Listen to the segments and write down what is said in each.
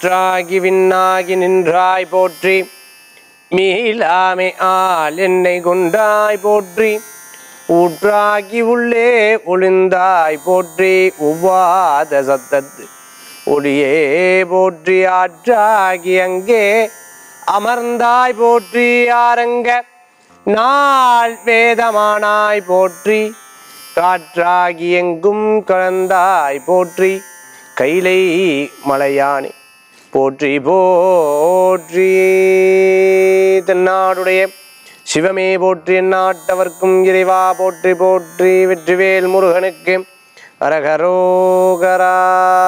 ஊற்றாகி விண்ணாகி நின்றாய் போற்றி மீளாமை ஆள் என்னை கொண்டாய் போற்றி ஊற்றாகி உள்ளே ஒளிந்தாய் போற்றி உவ்வாத சத்தத்து ஒளியே போற்றி ஆற்றாகி அங்கே அமர்ந்தாய் போற்றி ஆரங்க நாள் வேதமானாய் போற்றி காற்றாகி எங்கும் கலந்தாய் போற்றி கைலை மலையானே போற்றி போற்றி தென்னாடுடைய சிவமே போற்றி நாட்டவர்க்கும் இறைவா போற்றி போற்றி வெற்றிவேல் முருகனுக்கு அரகரோகரா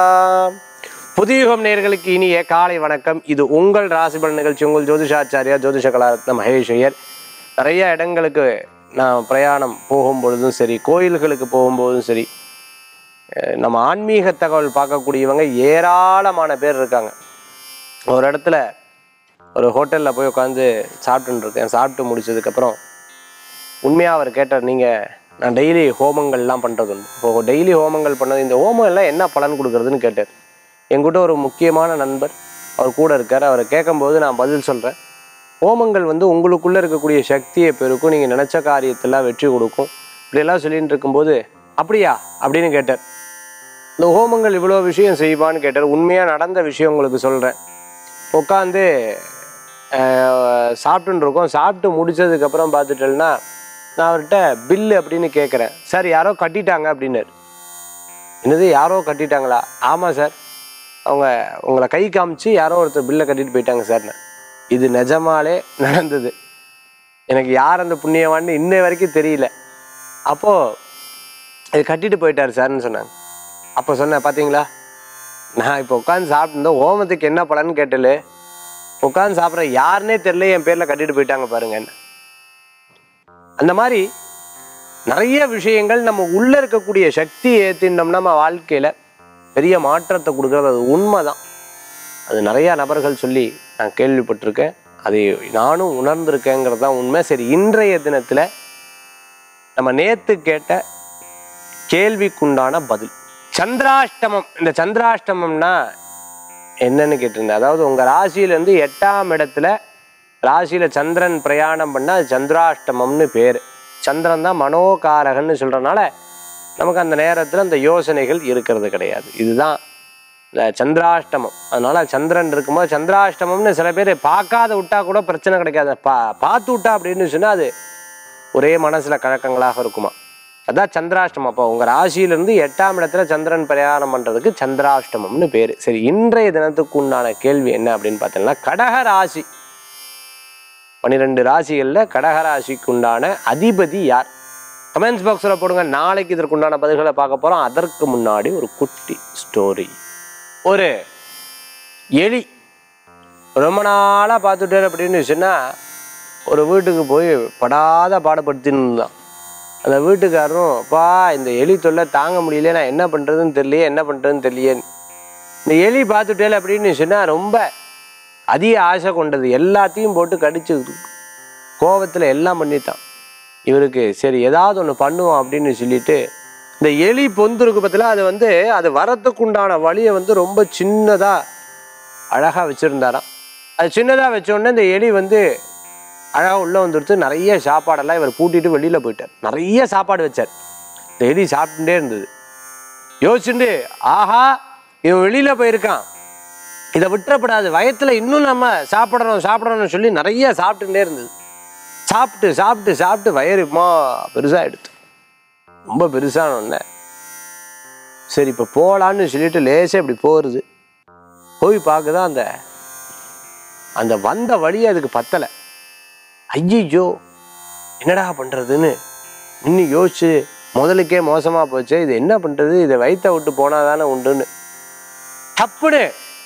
புதியுகம் நேர்களுக்கு இனிய காலை வணக்கம் இது உங்கள் ராசிபலன் நிகழ்ச்சி உங்கள் ஜோதிஷாச்சாரியா ஜோதிஷ கலாரத்ன மகேஷ் ஐயர் நிறைய இடங்களுக்கு நான் பிரயாணம் போகும் பொழுதும் சரி கோயில்களுக்கு போகும்போதும் சரி அஹ் நம்ம ஆன்மீக தகவல் பார்க்கக்கூடியவங்க ஏராளமான பேர் இருக்காங்க ஒரு இடத்துல ஒரு ஹோட்டலில் போய் உட்காந்து சாப்பிட்டுன்னு இருக்கேன் சாப்பிட்டு முடிச்சதுக்கப்புறம் உண்மையாக அவர் கேட்டார் நீங்கள் நான் டெய்லி ஹோமங்கள்லாம் பண்ணுறது உண்டு இப்போ டெய்லி ஹோமங்கள் பண்ணது இந்த ஹோமம் எல்லாம் என்ன பலன் கொடுக்குறதுன்னு கேட்டார் என்கிட்ட ஒரு முக்கியமான நண்பர் அவர் கூட இருக்கார் அவரை கேட்கும்போது நான் பதில் சொல்கிறேன் ஹோமங்கள் வந்து உங்களுக்குள்ளே இருக்கக்கூடிய சக்தியை பெருக்கும் நீங்கள் நினச்ச காரியத்தெல்லாம் வெற்றி கொடுக்கும் இப்படியெல்லாம் சொல்லிட்டு இருக்கும்போது அப்படியா அப்படின்னு கேட்டார் இந்த ஹோமங்கள் இவ்வளோ விஷயம் செய்வான்னு கேட்டார் உண்மையாக நடந்த விஷயம் உங்களுக்கு சொல்கிறேன் உட்காந்து சாப்பிட்டுன்னு இருக்கோம் சாப்பிட்டு முடிச்சதுக்கப்புறம் பார்த்துட்டேன்னா நான் அவர்கிட்ட பில்லு அப்படின்னு கேட்குறேன் சார் யாரோ கட்டிட்டாங்க அப்படின்னாரு என்னது யாரோ கட்டிட்டாங்களா ஆமாம் சார் அவங்க உங்களை கை காமிச்சு யாரோ ஒருத்தர் பில்லை கட்டிட்டு போயிட்டாங்க சார்னு இது நிஜமாலே நடந்தது எனக்கு யார் அந்த புண்ணியவான்னு இன்னை வரைக்கும் தெரியல அப்போது இது கட்டிட்டு போயிட்டார் சார்னு சொன்னாங்க அப்போ சொன்னேன் பார்த்தீங்களா நான் இப்போ உட்காந்து சாப்பிட்டுருந்தோம் ஓமத்துக்கு என்ன பலன்னு கேட்டல உட்காந்து சாப்பிட்ற யாருன்னே தெரியல என் பேரில் கட்டிட்டு போயிட்டாங்க பாருங்கன்னு அந்த மாதிரி நிறைய விஷயங்கள் நம்ம உள்ளே இருக்கக்கூடிய சக்தி ஏற்றினோம்னா நம்ம வாழ்க்கையில் பெரிய மாற்றத்தை கொடுக்குறது அது உண்மைதான் அது நிறையா நபர்கள் சொல்லி நான் கேள்விப்பட்டிருக்கேன் அதை நானும் உணர்ந்திருக்கேங்கிறது தான் உண்மை சரி இன்றைய தினத்தில் நம்ம நேற்று கேட்ட கேள்விக்குண்டான பதில் சந்திராஷ்டமம் இந்த சந்திராஷ்டமம்னா என்னன்னு கேட்டிருந்தேன் அதாவது உங்கள் ராசியிலேருந்து எட்டாம் இடத்துல ராசியில் சந்திரன் பிரயாணம் பண்ணால் அது சந்திராஷ்டமம்னு பேர் சந்திரன் தான் மனோகாரகன்னு சொல்கிறனால நமக்கு அந்த நேரத்தில் அந்த யோசனைகள் இருக்கிறது கிடையாது இதுதான் இந்த சந்திராஷ்டமம் அதனால சந்திரன் இருக்கும்போது சந்திராஷ்டமம்னு சில பேர் பார்க்காத விட்டா கூட பிரச்சனை கிடைக்காது பா பார்த்து விட்டா அப்படின்னு சொன்னால் அது ஒரே மனசில் கழக்கங்களாக இருக்குமா அதான் சந்திராஷ்டமம் அப்போ உங்கள் ராசியிலிருந்து எட்டாம் இடத்துல சந்திரன் பிரயாணம் பண்ணுறதுக்கு சந்திராஷ்டமம்னு பேர் சரி இன்றைய தினத்துக்கு உண்டான கேள்வி என்ன அப்படின்னு பார்த்தீங்கன்னா கடக ராசி பன்னிரெண்டு ராசிகளில் கடக ராசிக்கு உண்டான அதிபதி யார் கமெண்ட்ஸ் பாக்ஸில் போடுங்க நாளைக்கு இதற்குண்டான பதில்களை பார்க்க போகிறோம் அதற்கு முன்னாடி ஒரு குட்டி ஸ்டோரி ஒரு எலி ரொம்ப நாளாக பார்த்துட்டே அப்படின்னு சொன்னால் ஒரு வீட்டுக்கு போய் படாத பாடுபடுத்தின்னு இருந்தான் அந்த வீட்டுக்காரரும் அப்பா இந்த எலி தொல்லை தாங்க முடியல நான் என்ன பண்ணுறதுன்னு தெரியலையே என்ன பண்ணுறதுன்னு தெரியலையே இந்த எலி பார்த்துட்டேல அப்படின்னு சொன்னால் ரொம்ப அதிக ஆசை கொண்டது எல்லாத்தையும் போட்டு கடிச்சு கோவத்தில் எல்லாம் பண்ணிட்டான் இவருக்கு சரி ஏதாவது ஒன்று பண்ணுவோம் அப்படின்னு சொல்லிட்டு இந்த எலி பொந்து இருக்கு பார்த்தீங்களா அது வந்து அது வரத்துக்கு உண்டான வழியை வந்து ரொம்ப சின்னதாக அழகாக வச்சுருந்தாராம் அது சின்னதாக வச்சோடனே இந்த எலி வந்து அழகாக உள்ளே வந்துடுத்து நிறைய சாப்பாடெல்லாம் இவர் பூட்டிட்டு வெளியில் போயிட்டார் நிறைய சாப்பாடு வச்சார் இந்த எலி சாப்பிட்டுட்டே இருந்தது யோசிச்சுட்டு ஆஹா இவன் வெளியில் போயிருக்கான் இதை விட்டுறப்படாது வயத்துல இன்னும் நம்ம சாப்பிடணும் சாப்பிடணும்னு சொல்லி நிறைய சாப்பிட்டுட்டே இருந்தது சாப்பிட்டு சாப்பிட்டு சாப்பிட்டு வயிறுமா பெருசாகிடுது ரொம்ப பெருசான உடனே சரி இப்போ போகலான்னு சொல்லிட்டு லேசாக இப்படி போகிறது போய் பார்க்குதா அந்த அந்த வந்த வழி அதுக்கு பத்தலை ஐயோ என்னடா பண்ணுறதுன்னு இன்னும் யோசிச்சு முதலுக்கே மோசமாக போச்சு இது என்ன பண்ணுறது இதை வயிற்ற விட்டு போனால் தானே உண்டுன்னு டப்புன்னு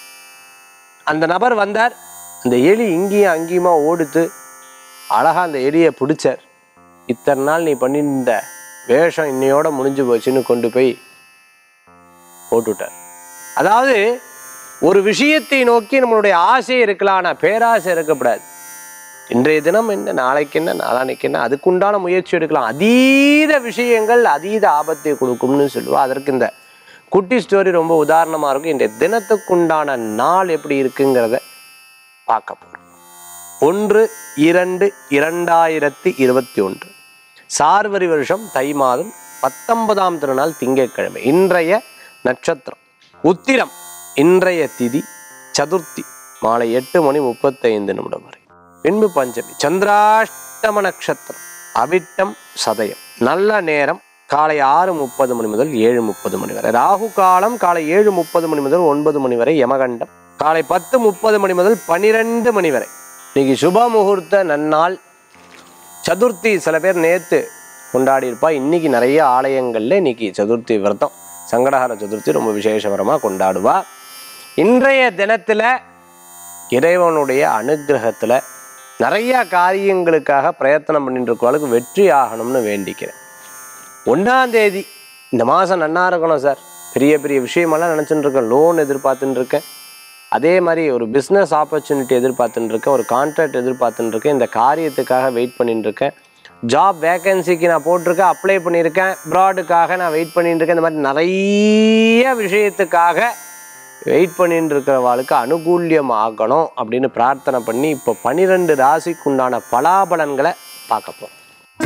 அந்த நபர் வந்தார் அந்த எலி இங்கேயும் அங்கேயுமா ஓடுத்து அழகா அந்த எலியை பிடிச்சார் இத்தனை நாள் நீ பண்ணியிருந்த வேஷம் இன்னையோட முடிஞ்சு போச்சுன்னு கொண்டு போய் போட்டுவிட்டார் அதாவது ஒரு விஷயத்தை நோக்கி நம்மளுடைய ஆசை இருக்கலாம் ஆனால் பேராசை இருக்கக்கூடாது இன்றைய தினம் என்ன நாளைக்கு என்ன நாளானைக்கு என்ன அதுக்குண்டான முயற்சி எடுக்கலாம் அதீத விஷயங்கள் அதீத ஆபத்தை கொடுக்கும்னு சொல்லுவா அதற்கு இந்த குட்டி ஸ்டோரி ரொம்ப உதாரணமாக இருக்கும் இந்த தினத்துக்குண்டான நாள் எப்படி இருக்குங்கிறத பார்க்க போகிறோம் ஒன்று இரண்டு இரண்டாயிரத்தி இருபத்தி ஒன்று சார்வரி வருஷம் தை மாதம் பத்தொன்பதாம் திருநாள் திங்கட்கிழமை இன்றைய நட்சத்திரம் உத்திரம் இன்றைய திதி சதுர்த்தி மாலை எட்டு மணி முப்பத்தைந்து நிமிடம் வரை பின்பு பஞ்சமி சந்திராஷ்டம நட்சத்திரம் அவிட்டம் சதயம் நல்ல நேரம் காலை ஆறு முப்பது மணி முதல் ஏழு முப்பது மணி வரை ராகு காலம் காலை ஏழு முப்பது மணி முதல் ஒன்பது மணி வரை யமகண்டம் காலை பத்து முப்பது மணி முதல் பனிரெண்டு மணி வரை இன்னைக்கு சுப முகூர்த்த நன்னாள் சதுர்த்தி சில பேர் நேத்து கொண்டாடி இருப்பா இன்னைக்கு நிறைய ஆலயங்கள்ல இன்னைக்கு சதுர்த்தி விரதம் சங்கடஹர சதுர்த்தி ரொம்ப விசேஷகரமா கொண்டாடுவா இன்றைய தினத்துல இறைவனுடைய அனுகிரகத்துல நிறைய காரியங்களுக்காக பிரயத்தனம் பண்ணிட்டு இருக்கவளுக்கு வெற்றி ஆகணும்னு வேண்டிக்கிறேன் ஒன்றாம் தேதி இந்த மாதம் நன்னா இருக்கணும் சார் பெரிய பெரிய விஷயமெல்லாம் நினச்சிட்டு இருக்கேன் லோன் எதிர்பார்த்துட்டு இருக்கேன் அதே மாதிரி ஒரு பிஸ்னஸ் ஆப்பர்ச்சுனிட்டி எதிர்பார்த்துட்டு இருக்கேன் ஒரு கான்ட்ராக்ட் எதிர்பார்த்துட்டு இருக்கேன் இந்த காரியத்துக்காக வெயிட் பண்ணிட்டு இருக்கேன் ஜாப் வேகன்சிக்கு நான் போட்டிருக்கேன் அப்ளை பண்ணியிருக்கேன் ப்ராடுக்காக நான் வெயிட் பண்ணிட்டு இருக்கேன் இந்த மாதிரி நிறைய விஷயத்துக்காக வெயிட் பண்ணிட்டு இருக்கிறவாளுக்கு அனுகூல்யம் ஆகணும் அப்படின்னு பிரார்த்தனை பண்ணி இப்போ பனிரெண்டு ராசிக்குண்டான பலாபலன்களை பார்க்க போகிறோம்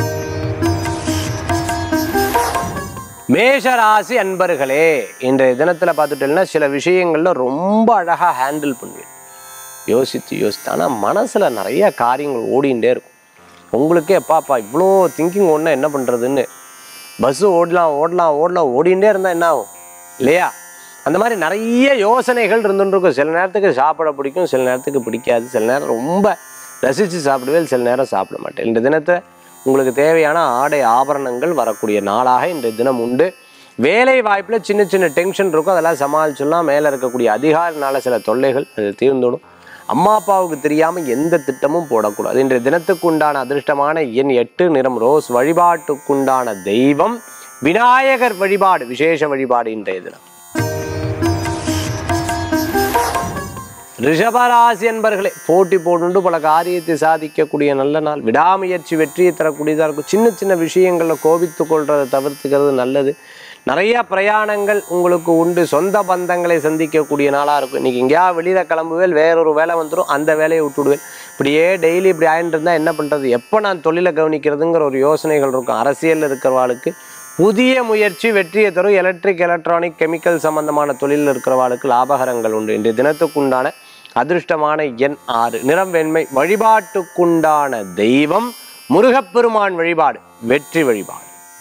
மேஷ ராசி அன்பர்களே இன்றைய தினத்தில் பார்த்துட்டேன்னா சில விஷயங்கள்ல ரொம்ப அழகாக ஹேண்டில் பண்ணுவேன் யோசித்து யோசித்து ஆனால் மனசில் நிறைய காரியங்கள் ஓடிண்டே இருக்கும் உங்களுக்கே எப்பாப்பா இவ்வளோ திங்கிங் ஒன்று என்ன பண்ணுறதுன்னு பஸ்ஸு ஓடலாம் ஓடலாம் ஓடலாம் ஓடிண்டே இருந்தால் என்ன ஆகும் இல்லையா அந்த மாதிரி நிறைய யோசனைகள் இருந்துருக்கும் சில நேரத்துக்கு சாப்பிட பிடிக்கும் சில நேரத்துக்கு பிடிக்காது சில நேரம் ரொம்ப ரசித்து சாப்பிடுவேன் சில நேரம் சாப்பிட மாட்டேன் இந்த தினத்தை உங்களுக்கு தேவையான ஆடை ஆபரணங்கள் வரக்கூடிய நாளாக இந்த தினம் உண்டு வேலை வாய்ப்பில் சின்ன சின்ன டென்ஷன் இருக்கும் அதெல்லாம் சமாளிச்சுலாம் மேலே இருக்கக்கூடிய அதிகாரினால சில தொல்லைகள் அது தீர்ந்துடும் அம்மா அப்பாவுக்கு தெரியாமல் எந்த திட்டமும் போடக்கூடாது இன்றைய தினத்துக்கு உண்டான அதிர்ஷ்டமான எண் எட்டு நிறம் ரோஸ் வழிபாட்டுக்குண்டான தெய்வம் விநாயகர் வழிபாடு விசேஷ வழிபாடு இன்றைய தினம் ரிஷபராசி என்பர்களே போட்டி போட்டுண்டு பல காரியத்தை சாதிக்கக்கூடிய நல்ல நாள் விடாமுயற்சி வெற்றியை தரக்கூடியதாக இருக்கும் சின்ன சின்ன விஷயங்களில் கோபித்து கொள்றதை தவிர்த்துக்கிறது நல்லது நிறைய பிரயாணங்கள் உங்களுக்கு உண்டு சொந்த பந்தங்களை சந்திக்கக்கூடிய நாளாக இருக்கும் இன்றைக்கி எங்கேயா வெளியில் கிளம்புவேல் வேறொரு வேலை வந்துடும் அந்த வேலையை விட்டுடுவேன் இப்படியே டெய்லி இப்படி ஆயிட்டு இருந்தால் என்ன பண்ணுறது எப்போ நான் தொழிலை கவனிக்கிறதுங்கிற ஒரு யோசனைகள் இருக்கும் அரசியலில் இருக்கிறவாளுக்கு புதிய முயற்சி வெற்றியை தரும் எலக்ட்ரிக் எலக்ட்ரானிக் கெமிக்கல் சம்பந்தமான தொழிலில் இருக்கிறவாளுக்கு லாபகரங்கள் உண்டு இன்றைய தினத்துக்குண்டான அதிர்ஷ்டமான எண் ஆறு நிறம் வெண்மை வழிபாட்டுக்குண்டான தெய்வம் முருகப்பெருமான் வழிபாடு வெற்றி வழிபாடு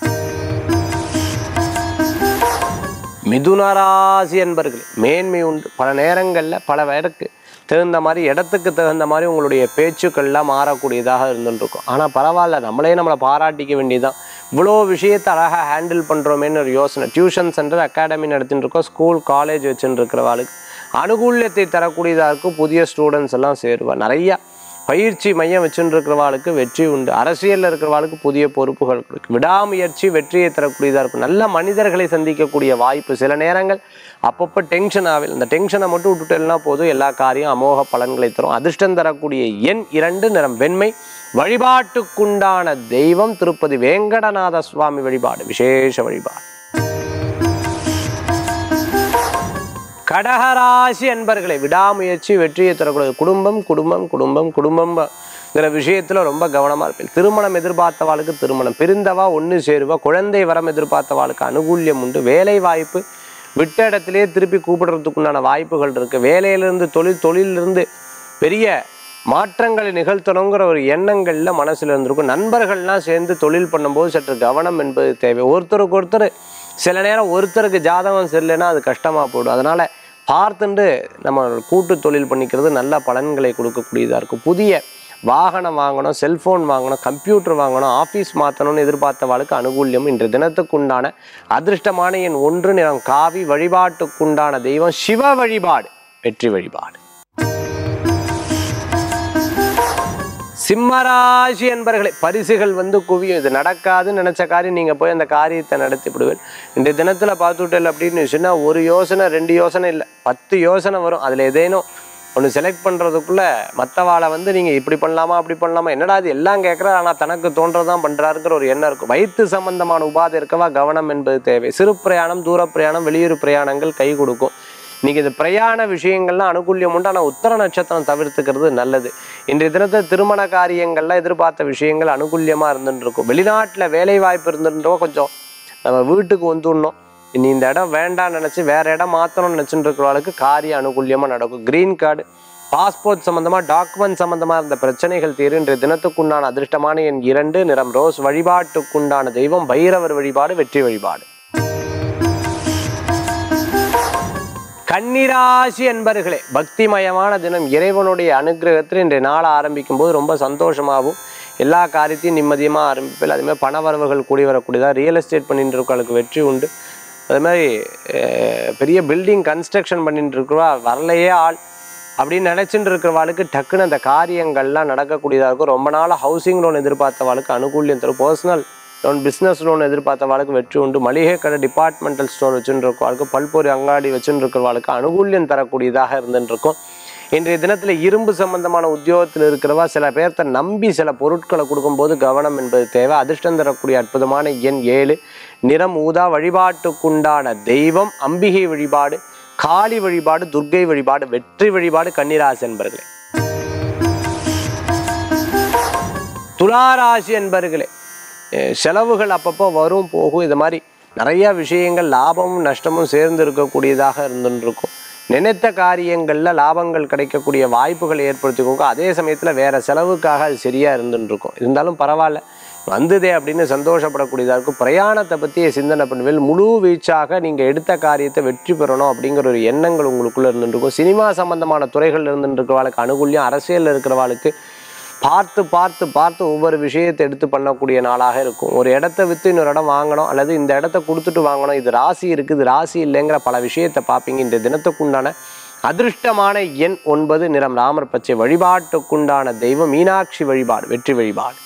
மிதுனராசி என்பர்களே மேன்மை உண்டு பல நேரங்களில் பல பேருக்கு தகுந்த மாதிரி இடத்துக்கு தகுந்த மாதிரி உங்களுடைய பேச்சுக்கள்லாம் மாறக்கூடியதாக இருந்துருக்கும் ஆனால் பரவாயில்ல நம்மளே நம்மளை பாராட்டிக்க வேண்டியதுதான் இவ்வளோ விஷயத்தை அழகாக ஹேண்டில் பண்ணுறோமேன்னு ஒரு யோசனை டியூஷன் சென்டர் அகாடமி நடத்திட்டு இருக்கோம் ஸ்கூல் காலேஜ் வச்சுட்டு இருக்கிறவாளுக்கு அனுகூல்யத்தை தரக்கூடியதாக இருக்கும் புதிய ஸ்டூடெண்ட்ஸ் எல்லாம் சேருவா நிறையா பயிற்சி மையம் வச்சுட்டு இருக்கிறவாளுக்கு வெற்றி உண்டு அரசியலில் இருக்கிறவாளுக்கு புதிய பொறுப்புகள் கொடுக்கும் விடாமுயற்சி வெற்றியை தரக்கூடியதாக இருக்கும் நல்ல மனிதர்களை சந்திக்கக்கூடிய வாய்ப்பு சில நேரங்கள் அப்பப்போ டென்ஷன் ஆவில் இந்த டென்ஷனை மட்டும் விட்டுட்டேன்னா போதும் எல்லா காரியம் அமோக பலன்களை தரும் அதிர்ஷ்டம் தரக்கூடிய எண் இரண்டு நிறம் வெண்மை வழிபாட்டுக்குண்டான தெய்வம் திருப்பதி வேங்கடநாத சுவாமி வழிபாடு விசேஷ வழிபாடு கடகராசி அன்பர்களை விடாமுயற்சி வெற்றியை தரக்கூடாது குடும்பம் குடும்பம் குடும்பம் குடும்பம் இதில் விஷயத்தில் ரொம்ப கவனமாக இருப்பேன் திருமணம் எதிர்பார்த்தவாளுக்கு திருமணம் பிரிந்தவா ஒன்று சேருவா குழந்தை வரம் எதிர்பார்த்தவாளுக்கு அனுகூல்யம் உண்டு வேலை வாய்ப்பு விட்ட இடத்திலே திருப்பி கூப்பிடுறதுக்குண்டான வாய்ப்புகள் இருக்குது வேலையிலிருந்து தொழில் தொழிலிருந்து பெரிய மாற்றங்களை நிகழ்த்தணுங்கிற ஒரு எண்ணங்களில் மனசில் இருந்திருக்கும் நண்பர்கள்லாம் சேர்ந்து தொழில் பண்ணும்போது சற்று கவனம் என்பது தேவை ஒருத்தருக்கு ஒருத்தர் சில நேரம் ஒருத்தருக்கு ஜாதகம் சரியில்லைன்னா அது கஷ்டமாக போடும் அதனால் பார்த்துண்டு நம்ம கூட்டு தொழில் பண்ணிக்கிறது நல்ல பலன்களை கொடுக்கக்கூடியதாக இருக்கும் புதிய வாகனம் வாங்கணும் செல்ஃபோன் வாங்கணும் கம்ப்யூட்டர் வாங்கணும் ஆஃபீஸ் மாற்றணும்னு எதிர்பார்த்தவாளுக்கு அனுகூல்யம் இன்று தினத்துக்குண்டான அதிர்ஷ்டமான என் ஒன்று நிறம் காவி வழிபாட்டுக்குண்டான தெய்வம் சிவ வழிபாடு வெற்றி வழிபாடு சிம்மராசி என்பர்களை பரிசுகள் வந்து குவியும் இது நடக்காதுன்னு நினச்ச காரியம் நீங்கள் போய் அந்த காரியத்தை நடத்தி விடுவேன் இந்த தினத்தில் பார்த்துட்டல் அப்படின்னு சொன்னால் ஒரு யோசனை ரெண்டு யோசனை இல்லை பத்து யோசனை வரும் அதில் ஏதேனும் ஒன்று செலக்ட் பண்ணுறதுக்குள்ள மற்றவாளை வந்து நீங்கள் இப்படி பண்ணலாமா அப்படி பண்ணலாமா என்னடா இது எல்லாம் கேட்குறாரு ஆனால் தனக்கு தோன்றதான் பண்ணுறாருங்கிற ஒரு எண்ணம் இருக்கும் வயிற்று சம்பந்தமான உபாதை இருக்கவா கவனம் என்பது தேவை சிறு பிரயாணம் தூர பிரயாணம் வெளியூர் பிரயாணங்கள் கை கொடுக்கும் இன்னைக்கு இந்த பிரயாண விஷயங்கள்லாம் அனுகூல்யம் உண்டு ஆனால் உத்தர நட்சத்திரம் தவிர்த்துக்கிறது நல்லது இன்றைய தினத்தை திருமண காரியங்கள்லாம் எதிர்பார்த்த விஷயங்கள் அனுகூல்யமாக இருந்துட்டு இருக்கும் வெளிநாட்டில் வேலை வாய்ப்பு இருந்துட்டோ கொஞ்சம் நம்ம வீட்டுக்கு வந்துடணும் இனி இந்த இடம் வேண்டாம்னு நினச்சி வேற இடம் மாற்றணும்னு நினச்சிட்டு இருக்கிறவங்களுக்கு காரியம் அனுகூல்யமாக நடக்கும் க்ரீன் கார்டு பாஸ்போர்ட் சம்மந்தமாக டாக்குமெண்ட் சம்மந்தமாக இருந்த பிரச்சனைகள் தீரும் இன்றைய தினத்துக்குண்டான அதிர்ஷ்டமான எண் இரண்டு நிறம் ரோஸ் வழிபாட்டுக்குண்டான தெய்வம் பைரவர் வழிபாடு வெற்றி வழிபாடு கன்னிராசி என்பர்களே பக்திமயமான தினம் இறைவனுடைய அனுகிரகத்தில் இன்றைய நாளை ஆரம்பிக்கும் போது ரொம்ப சந்தோஷமாகவும் எல்லா காரியத்தையும் நிம்மதியமாக ஆரம்பிப்பில் அதேமாதிரி பண வரவுகள் கூடி வரக்கூடியதாக ரியல் எஸ்டேட் பண்ணிட்டு இருக்கவங்களுக்கு வெற்றி உண்டு அதே மாதிரி அஹ், பெரிய பில்டிங் கன்ஸ்ட்ரக்ஷன் பண்ணிட்டு இருக்கிறவா வரலையே ஆள் அப்படின்னு நினச்சிட்டு இருக்கிறவாளுக்கு டக்குன்னு அந்த காரியங்கள்லாம் நடக்கக்கூடியதாக இருக்கும் ரொம்ப நாள் ஹவுசிங் லோன் எதிர்பார்த்தவாளுக்கு அனுகூல்யம் தரும் பர்சனல் லோன் பிஸ்னஸ் லோன் எதிர்பார்த்தவாளுக்கு வெற்றி உண்டு மளிகை கடை டிபார்ட்மெண்டல் ஸ்டோர் வச்சுட்டு இருக்கவாளுக்கு பல்பொரி அங்காடி வச்சுட்டு இருக்கிறவாளுக்கு அனுகூல்யம் தரக்கூடியதாக இருந்துட்டு இருக்கும் இன்றைய தினத்தில் இரும்பு சம்பந்தமான உத்தியோகத்தில் இருக்கிறவா சில பேர்த்த நம்பி சில பொருட்களை கொடுக்கும்போது கவனம் என்பது தேவை அதிர்ஷ்டம் தரக்கூடிய அற்புதமான எண் ஏழு நிறம் ஊதா வழிபாட்டுக்குண்டான தெய்வம் அம்பிகை வழிபாடு காளி வழிபாடு துர்க்கை வழிபாடு வெற்றி வழிபாடு கன்னிராசி என்பர்களே துளாராசி என்பர்களே அஹ் செலவுகள் அப்பப்போ வரும் போகும் இது மாதிரி நிறைய விஷயங்கள் லாபமும் நஷ்டமும் சேர்ந்து இருக்கக்கூடியதாக இருந்துட்டு இருக்கும் நினைத்த காரியங்களில் லாபங்கள் கிடைக்கக்கூடிய வாய்ப்புகள் ஏற்படுத்திக்கோங்க அதே சமயத்தில் வேற செலவுக்காக அது சரியாக இருந்துட்டு இருக்கும் இருந்தாலும் பரவாயில்ல வந்ததே அப்படின்னு சந்தோஷப்படக்கூடியதாக இருக்கும் பிரயாணத்தை பற்றிய சிந்தனை பண்ணுவேல் முழு வீச்சாக நீங்கள் எடுத்த காரியத்தை வெற்றி பெறணும் அப்படிங்கிற ஒரு எண்ணங்கள் உங்களுக்குள்ளே இருந்துட்டு இருக்கும் சினிமா சம்பந்தமான துறைகள் இருந்துட்டு இருக்கிறவாளுக்கு அனுகூல்யம் அரசியலில் இருக்கிறவாளுக்கு பார்த்து பார்த்து பார்த்து ஒவ்வொரு விஷயத்தை எடுத்து பண்ணக்கூடிய நாளாக இருக்கும் ஒரு இடத்த விற்று இன்னொரு இடம் வாங்கணும் அல்லது இந்த இடத்த கொடுத்துட்டு வாங்கணும் இது ராசி இருக்குது இது ராசி இல்லைங்கிற பல விஷயத்தை பார்ப்பீங்க இந்த தினத்துக்குண்டான அதிர்ஷ்டமான எண் ஒன்பது நிறம் ராமர் பச்சை வழிபாட்டுக்குண்டான தெய்வம் மீனாட்சி வழிபாடு வெற்றி வழிபாடு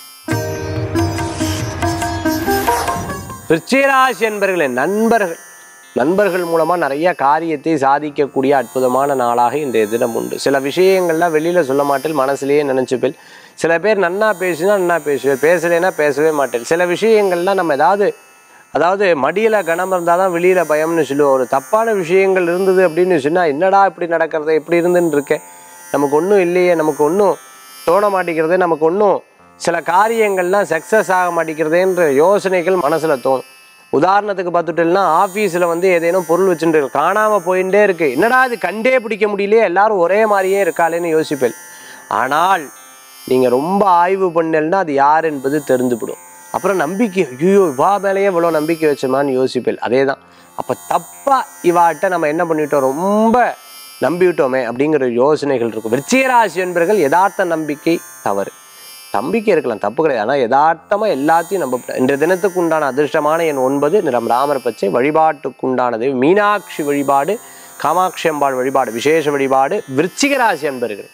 விருச்சிகராசி என்பர்களே நண்பர்கள் நண்பர்கள் மூலமாக நிறைய காரியத்தை சாதிக்கக்கூடிய அற்புதமான நாளாக இன்றைய தினம் உண்டு சில விஷயங்கள்லாம் வெளியில் சொல்ல மாட்டேன் மனசுலேயே நினச்சிப்பேன் சில பேர் நன்னா பேசினா நன்னா பேசுவேன் பேசலைன்னா பேசவே மாட்டேன் சில விஷயங்கள்லாம் நம்ம ஏதாவது அதாவது மடியில் கனம் இருந்தால் தான் வெளியில் பயம்னு சொல்லுவோம் ஒரு தப்பான விஷயங்கள் இருந்தது அப்படின்னு சொன்னால் என்னடா இப்படி நடக்கிறது இப்படி இருந்துன்னு இருக்கேன் நமக்கு ஒன்றும் இல்லையே நமக்கு ஒன்றும் தோண மாட்டேங்கிறது நமக்கு ஒன்றும் சில காரியங்கள்லாம் சக்ஸஸ் ஆக மாட்டேங்கிறதேன்ற யோசனைகள் மனசில் தோணும் உதாரணத்துக்கு பார்த்துட்டோம்னா ஆஃபீஸில் வந்து ஏதேனும் பொருள் வச்சுட்டு காணாமல் போயிட்டே இருக்கு என்னடா இது கண்டே பிடிக்க முடியலையே எல்லாரும் ஒரே மாதிரியே இருக்காளேன்னு யோசிப்பேன் ஆனால் நீங்கள் ரொம்ப ஆய்வு பண்ணலன்னா அது யார் என்பது தெரிந்துவிடும் அப்புறம் நம்பிக்கை ஐயோ இவா மேலேயே இவ்வளோ நம்பிக்கை வச்சோமான்னு யோசிப்பேன் அதே தான் அப்போ தப்பாக இவாட்ட நம்ம என்ன பண்ணிட்டோம் ரொம்ப நம்பிவிட்டோமே அப்படிங்கிற யோசனைகள் இருக்கும் விருச்சிகராசி என்பர்கள் யதார்த்த நம்பிக்கை தவறு நம்பிக்கை இருக்கலாம் தப்பு கிடையாது ஆனால் யதார்த்தமாக எல்லாத்தையும் நம்ப இன்றைய தினத்துக்கு உண்டான அதிர்ஷ்டமான எண் ஒன்பது நிறம் ராமர் பச்சை வழிபாட்டுக்குண்டானது மீனாட்சி வழிபாடு காமாட்சி அம்பாள் வழிபாடு விசேஷ வழிபாடு விருச்சிகராசி என்பர்களுக்கு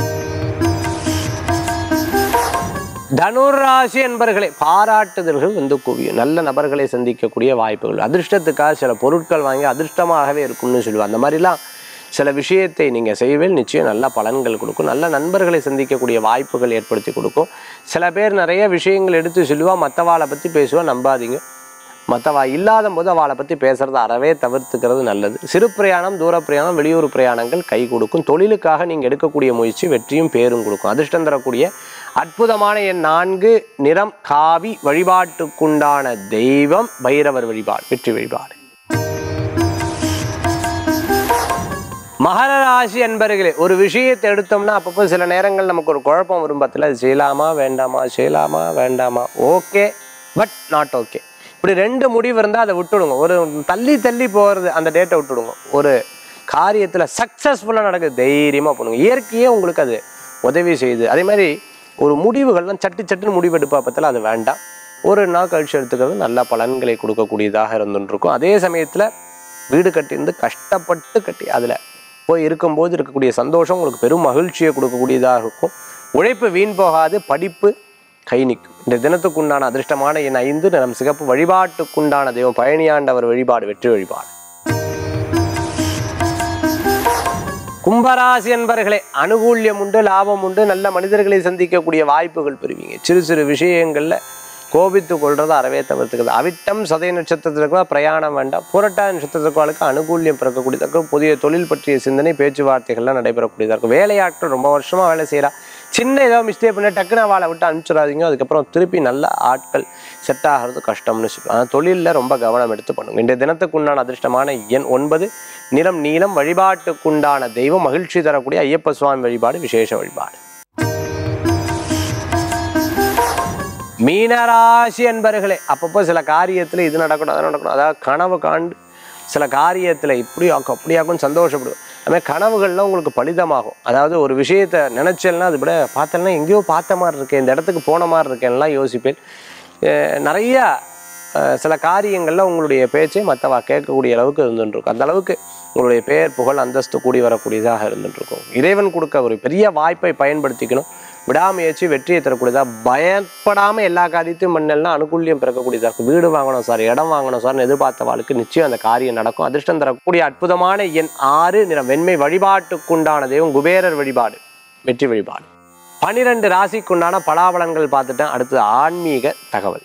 தனுராசி என்பர்களை பாராட்டுதல்கள் வந்து குவியும் நல்ல நபர்களை சந்திக்கக்கூடிய வாய்ப்புகள் அதிர்ஷ்டத்துக்காக சில பொருட்கள் வாங்கி அதிர்ஷ்டமாகவே இருக்கும்னு சொல்லுவாங்க அந்த மாதிரிலாம் சில விஷயத்தை நீங்கள் செய்வேல் நிச்சயம் நல்ல பலன்கள் கொடுக்கும் நல்ல நண்பர்களை சந்திக்கக்கூடிய வாய்ப்புகள் ஏற்படுத்தி கொடுக்கும் சில பேர் நிறைய விஷயங்கள் எடுத்து சொல்லுவா மற்றவாளை பற்றி பேசுவா நம்பாதீங்க மற்றவா இல்லாத போது அவளை பற்றி பேசுகிறத அறவே தவிர்த்துக்கிறது நல்லது சிறு பிரயாணம் தூர பிரயாணம் வெளியூர் பிரயாணங்கள் கை கொடுக்கும் தொழிலுக்காக நீங்கள் எடுக்கக்கூடிய முயற்சி வெற்றியும் பேரும் கொடுக்கும் அதிர்ஷ்டம் தரக்கூடிய அற்புதமான என் நான்கு நிறம் காவி வழிபாட்டுக்குண்டான தெய்வம் பைரவர் வழிபாடு வெற்றி வழிபாடு மகர ராசி அன்பர்களே ஒரு விஷயத்தை எடுத்தோம்னா அப்பப்போ சில நேரங்கள் நமக்கு ஒரு குழப்பம் வரும் பத்தில் அது செய்யலாமா வேண்டாமா செய்யலாமா வேண்டாமா ஓகே பட் நாட் ஓகே இப்படி ரெண்டு முடிவு இருந்தால் அதை விட்டுடுங்க ஒரு தள்ளி தள்ளி போகிறது அந்த டேட்டை விட்டுடுங்க ஒரு காரியத்தில் சக்ஸஸ்ஃபுல்லாக நடக்குது தைரியமாக பண்ணுங்க இயற்கையே உங்களுக்கு அது உதவி செய்யுது அதே மாதிரி ஒரு முடிவுகள்லாம் சட்டு சட்டுன்னு முடிவு எடுப்பா பத்தில் அது வேண்டாம் ஒரு நாள் கழிச்சு எடுத்துக்கிறது நல்ல பலன்களை கொடுக்கக்கூடியதாக இருந்துருக்கும் அதே சமயத்தில் வீடு கட்டியிருந்து கஷ்டப்பட்டு கட்டி அதில் போய் இருக்கும்போது இருக்கக்கூடிய சந்தோஷம் உங்களுக்கு பெரும் மகிழ்ச்சியை கொடுக்கக்கூடியதாக இருக்கும் உழைப்பு வீண் போகாது படிப்பு கை நிற்கும் இந்த தினத்துக்குண்டான அதிர்ஷ்டமான என் ஐந்து நம் சிகப்பு வழிபாட்டுக்குண்டான தெய்வம் பழனியாண்டவர் வழிபாடு வெற்றி வழிபாடு கும்பராசி என்பர்களே அனுகூல்யம் உண்டு லாபம் உண்டு நல்ல மனிதர்களை சந்திக்கக்கூடிய வாய்ப்புகள் பெறுவீங்க சிறு சிறு விஷயங்கள்ல கோபித்து கொள்றதை அறவே தவிர்த்துக்கிறது அவிட்டம் சதய நட்சத்திரத்திற்கு பிரயாணம் வேண்டாம் புரட்டா நட்சத்திரத்துக்கு அனுகூல்யம் பிறக்கக்கூடியதாக இருக்கும் புதிய தொழில் பற்றிய சிந்தனை பேச்சுவார்த்தைகள்லாம் நடைபெறக்கூடியதாக இருக்கும் வேலையாட்கள் ரொம்ப வருஷமா வேலை செய்கிறா சின்ன ஏதோ மிஸ்டேக் பண்ண டக்குன்னு வாழை விட்டு அனுப்பிச்சிடாதீங்க அதுக்கப்புறம் திருப்பி நல்ல ஆட்கள் செட் ஆகிறது கஷ்டம்னு சொல்லுவாங்க ஆனால் தொழிலில் ரொம்ப கவனம் எடுத்து பண்ணுங்க இன்றைய தினத்துக்கு உண்டான அதிர்ஷ்டமான எண் ஒன்பது நிறம் நீளம் வழிபாட்டுக்குண்டான தெய்வம் மகிழ்ச்சி தரக்கூடிய ஐயப்ப சுவாமி வழிபாடு விசேஷ வழிபாடு மீனராசி என்பர்களே அப்பப்போ சில காரியத்தில் இது நடக்கணும் அது நடக்கணும் அதாவது கனவு காண்டு சில காரியத்தில் இப்படி ஆக்கும் அப்படி ஆக்கும்னு சந்தோஷப்படுவோம் அதுமாதிரி கனவுகள்லாம் உங்களுக்கு பலிதமாகும் அதாவது ஒரு விஷயத்தை நினச்சேன்னா அது விட பார்த்தேன்னா எங்கேயோ பார்த்த மாதிரி இருக்கேன் இந்த இடத்துக்கு போன மாதிரி இருக்கேன்லாம் யோசிப்பேன் அஹ் நிறையா அஹ் சில காரியங்களில் உங்களுடைய பேச்சை மற்றவா கேட்கக்கூடிய அளவுக்கு இருந்துருக்கும் அந்த அளவுக்கு உங்களுடைய பெயர் புகழ் அந்தஸ்து கூடி வரக்கூடியதாக இருந்துருக்கும் இறைவன் கொடுக்க ஒரு பெரிய வாய்ப்பை பயன்படுத்திக்கணும் விடாமுயற்சி வெற்றியை தரக்கூடியதா பயப்படாமல் எல்லா காரியத்தையும் பண்ணலாம் அனுகூல்யம் பிறக்கக்கூடியதாக இருக்கும் வீடு வாங்கணும் சார் இடம் வாங்கணும் சார்னு எதிர்பார்த்த வாழ்க்கை நிச்சயம் அந்த காரியம் நடக்கும் அதிர்ஷ்டம் தரக்கூடிய அற்புதமான எண் ஆறு நிறம் வெண்மை வழிபாட்டுக்குண்டான தெய்வம் குபேரர் வழிபாடு வெற்றி வழிபாடு பனிரெண்டு ராசிக்குண்டான பலாபலன்கள் பார்த்துட்டேன் அடுத்தது ஆன்மீக தகவல்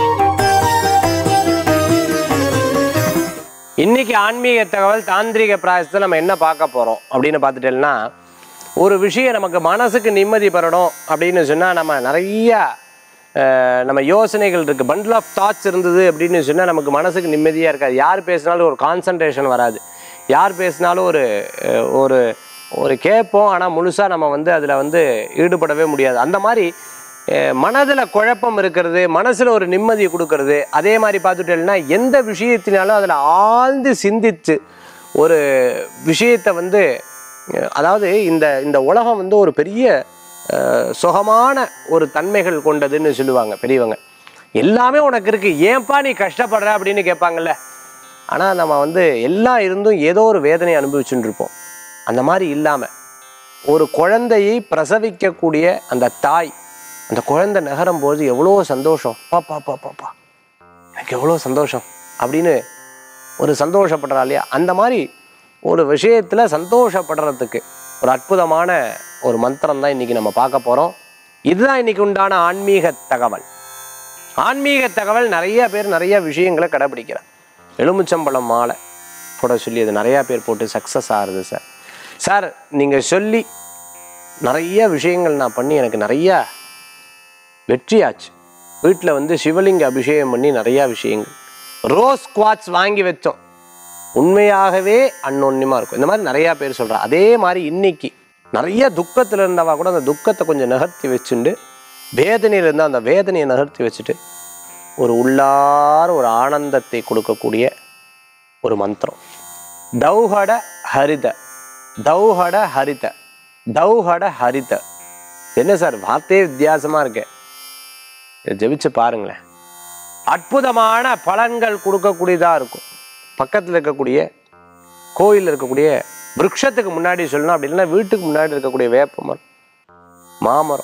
இன்னைக்கு ஆன்மீக தகவல் தாந்திரிக பிராயசத்தை நம்ம என்ன பார்க்க போறோம் அப்படின்னு பார்த்துட்டேன்னா ஒரு விஷயம் நமக்கு மனசுக்கு நிம்மதி பெறணும் அப்படின்னு சொன்னால் நம்ம நிறைய அஹ், நம்ம யோசனைகள் இருக்குது பண்டில் ஆஃப் தாட்ஸ் இருந்தது அப்படின்னு சொன்னால் நமக்கு மனசுக்கு நிம்மதியாக இருக்காது யார் பேசினாலும் ஒரு கான்சன்ட்ரேஷன் வராது யார் பேசினாலும் ஒரு அஹ், ஒரு ஒரு கேட்போம் ஆனால் முழுசாக நம்ம வந்து அதில் வந்து ஈடுபடவே முடியாது அந்த மாதிரி மனதில் குழப்பம் இருக்கிறது மனசில் ஒரு நிம்மதியை கொடுக்கறது அதே மாதிரி பார்த்துட்டேன்னா எந்த விஷயத்தினாலும் அதில் ஆழ்ந்து சிந்தித்து ஒரு விஷயத்தை வந்து அஹ், அதாவது இந்த இந்த உலகம் வந்து ஒரு பெரிய அஹ், சுகமான ஒரு தன்மைகள் கொண்டதுன்னு சொல்லுவாங்க பெரியவங்க எல்லாமே உனக்கு இருக்கு ஏன்பா நீ கஷ்டப்படுற அப்படின்னு கேட்பாங்கல்ல ஆனால் நம்ம வந்து எல்லாம் இருந்தும் ஏதோ ஒரு வேதனை அனுபவிச்சுட்டு இருப்போம் அந்த மாதிரி இல்லாமல் ஒரு குழந்தையை பிரசவிக்கக்கூடிய அந்த தாய் அந்த குழந்தை நகரும் போது எவ்வளோ சந்தோஷம் பாப்பா பாப்பா பா எனக்கு எவ்வளோ சந்தோஷம் அப்படின்னு ஒரு சந்தோஷப்படுறா இல்லையா அந்த மாதிரி ஒரு விஷயத்தில் சந்தோஷப்படுறதுக்கு ஒரு அற்புதமான ஒரு மந்திரம் தான் இன்றைக்கி நம்ம பார்க்க போகிறோம் இதுதான் இன்னைக்கு உண்டான ஆன்மீக தகவல் ஆன்மீக தகவல் நிறைய பேர் நிறைய விஷயங்களை கடைபிடிக்கிறார் எலுமிச்சம்பழம் மாலை போட சொல்லி அது நிறையா பேர் போட்டு சக்ஸஸ் ஆகுது சார் சார் நீங்கள் சொல்லி நிறைய விஷயங்கள் நான் பண்ணி எனக்கு நிறையா வெற்றியாச்சு வீட்டில் வந்து சிவலிங்க அபிஷேகம் பண்ணி நிறையா விஷயங்கள் ரோஸ் குவாட்ஸ் வாங்கி வச்சோம் உண்மையாகவே அன்னொன்னியமாக இருக்கும் இந்த மாதிரி நிறையா பேர் சொல்கிறா அதே மாதிரி இன்னைக்கு நிறைய துக்கத்தில் இருந்தவா கூட அந்த துக்கத்தை கொஞ்சம் நகர்த்தி வச்சுண்டு வேதனையில் இருந்தால் அந்த வேதனையை நகர்த்தி வச்சுட்டு ஒரு உள்ளார ஒரு ஆனந்தத்தை கொடுக்கக்கூடிய ஒரு மந்திரம் தௌஹட ஹரித தௌஹட ஹரித தௌஹட ஹரித என்ன சார் வார்த்தையே வித்தியாசமாக இருக்கு இதை ஜெபிச்சு பாருங்களேன் அற்புதமான பலன்கள் கொடுக்கக்கூடியதாக இருக்கும் பக்கத்தில் இருக்கக்கூடிய கோயிலில் இருக்கக்கூடிய விருட்சத்துக்கு முன்னாடி சொல்லணும் அப்படி இல்லைன்னா வீட்டுக்கு முன்னாடி இருக்கக்கூடிய வேப்ப மரம் மாமரம்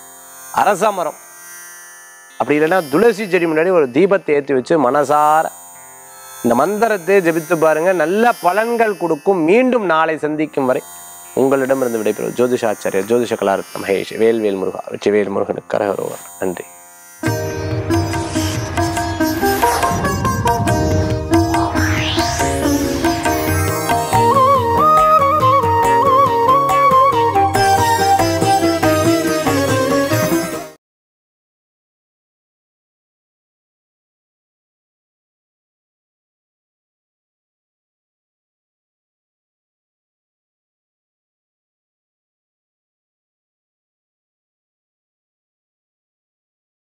அரச மரம் அப்படி இல்லைன்னா துளசி செடி முன்னாடி ஒரு தீபத்தை ஏற்றி வச்சு மனசார இந்த மந்திரத்தை ஜெபித்து பாருங்க நல்ல பலன்கள் கொடுக்கும் மீண்டும் நாளை சந்திக்கும் வரை உங்களிடமிருந்து விடைபெறும் ஜோதிஷாச்சாரியர் ஜோதிஷ கலாரத் மகேஷ் வேல்வேல் முருகா வெற்றிவேல் முருகனுக்கு கரகரோவர் நன்றி